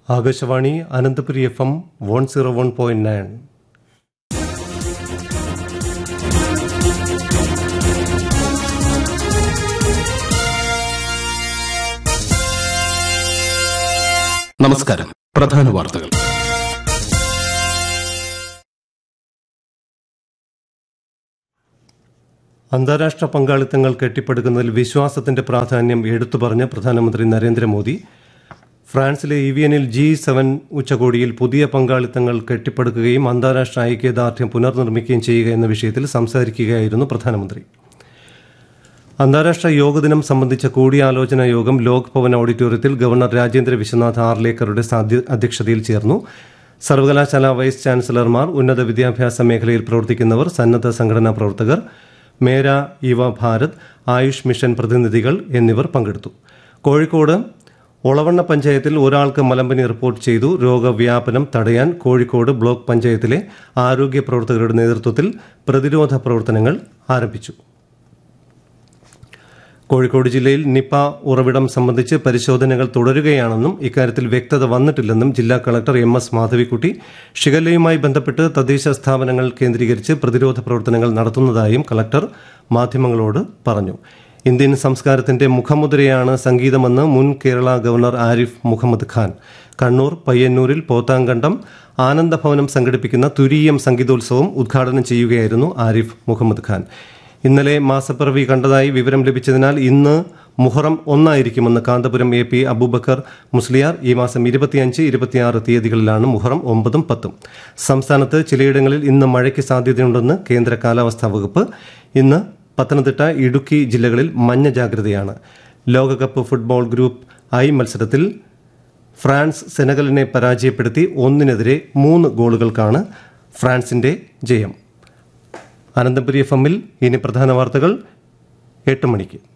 Akashvani Ananthapuri F M one zero one point nine നമസ്കാരം പ്രധാന വാർത്തകൾ അന്താരാഷ്ട്ര പങ്കാളിത്തങ്ങൾ കെട്ടിപ്പടുക്കുന്നതിൽ വിശ്വാസത്തിന്റെ പ്രാധാന്യം എടുത്തു പറഞ്ഞ പ്രധാനമന്ത്രി നരേന്ദ്രമോദി ഫ്രാൻസിലെ ഇവിയനിൽ ജി സെവൻ ഉച്ചകോടിയിൽ പുതിയ പങ്കാളിത്തങ്ങൾ കെട്ടിപ്പടുക്കുകയും അന്താരാഷ്ട്ര ഐക്യദാർഢ്യം പുനർനിർമ്മിക്കുകയും ചെയ്യുക എന്ന വിഷയത്തിൽ സംസാരിക്കുകയായിരുന്നു പ്രധാനമന്ത്രി അന്താരാഷ്ട്ര യോഗ ദിനം സംബന്ധിച്ച കൂടിയാലോചനാ യോഗം ലോക് ഭവൻ ഓഡിറ്റോറിയത്തിൽ ഗവർണർ രാജേന്ദ്ര വിശ്വനാഥ് ആർലേക്കറുടെ സാധ്യ- അധ്യക്ഷതയിൽ ചേർന്നു സർവകലാശാല വൈസ് ചാൻസലർമാർ ഉന്നത വിദ്യാഭ്യാസ മേഖലയിൽ പ്രവർത്തിക്കുന്നവർ സന്നദ്ധ സംഘടനാ പ്രവർത്തകർ മേര യുവ ഭാരത് ആയുഷ് മിഷൻ പ്രതിനിധികൾ എന്നിവർ പങ്കെടുത്തു കോഴിക്കോട് ഒളവണ്ണ പഞ്ചായത്തിൽ ഒരാൾക്ക് മലമ്പനി റിപ്പോർട്ട് ചെയ്തു രോഗവ്യാപനം തടയാൻ കോഴിക്കോട് ബ്ലോക്ക് പഞ്ചായത്തിലെ ആരോഗ്യ പ്രവർത്തകരുടെ നേതൃത്വത്തിൽ പ്രതിരോധ പ്രവർത്തനങ്ങൾ ആരംഭിച്ചു കോഴിക്കോട് ജില്ലയിൽ നിപ ഉറവിടം സംബന്ധിച്ച് പരിശോധനകൾ തുടരുകയാണെന്നും ഇക്കാര്യത്തിൽ വ്യക്തത വന്നിട്ടില്ലെന്നും ജില്ലാ കളക്ടർ എം എസ് മാധവിക്കുട്ടി ഷിഗല്ലയുമായി ബന്ധപ്പെട്ട് തദ്ദേശ സ്ഥാപനങ്ങൾ കേന്ദ്രീകരിച്ച് പ്രതിരോധ പ്രവർത്തനങ്ങൾ നടത്തുന്നതായും കളക്ടർ മാധ്യമങ്ങളോട് പറഞ്ഞു ഇന്ത്യൻ സംസ്കാരത്തിന്റെ മുഖമുദ്രയാണ് സംഗീതമെന്ന് മുൻ കേരള ഗവർണർ ആരിഫ് മുഹമ്മദ് ഖാൻ കണ്ണൂർ പയ്യന്നൂരിൽ പോത്താങ്കണ്ടം ആനന്ദഭവനം സംഘടിപ്പിക്കുന്ന തുരീയം സംഗീതോത്സവം ഉദ്ഘാടനം ചെയ്യുകയായിരുന്നു ആരിഫ് മുഹമ്മദ് ഖാൻ ഇന്നലെ മാസപ്പിറവി കണ്ടതായി വിവരം ലഭിച്ചതിനാൽ ഇന്ന് മുഹറം ഒന്നായിരിക്കുമെന്ന് കാന്തപുരം എ പി അബൂബക്കർ മുസ്ലിയാർ ഈ മാസം ഇരുപത്തിയഞ്ച് ഇരുപത്തിയാറ് തീയതികളിലാണ് മുഹറം ഒമ്പതും പത്തും സംസ്ഥാനത്ത് ചിലയിടങ്ങളിൽ ഇന്ന് മഴയ്ക്ക് സാധ്യതയുണ്ടെന്ന് കേന്ദ്ര കാലാവസ്ഥാ വകുപ്പ് ഇന്ന് പത്തനംതിട്ട ഇടുക്കി ജില്ലകളിൽ മഞ്ഞ ജാഗ്രതയാണ് ലോകകപ്പ് ഫുട്ബോൾ ഗ്രൂപ്പ് ഐ മത്സരത്തിൽ ഫ്രാൻസ് സെനഗലിനെ പരാജയപ്പെടുത്തി ഒന്നിനെതിരെ മൂന്ന് ഗോളുകൾക്കാണ് ഫ്രാൻസിന്റെ ജയം അനന്തപുരി എഫ് എമ്മിൽ ഇനി പ്രധാന വാർത്തകൾ എട്ട് മണിക്ക്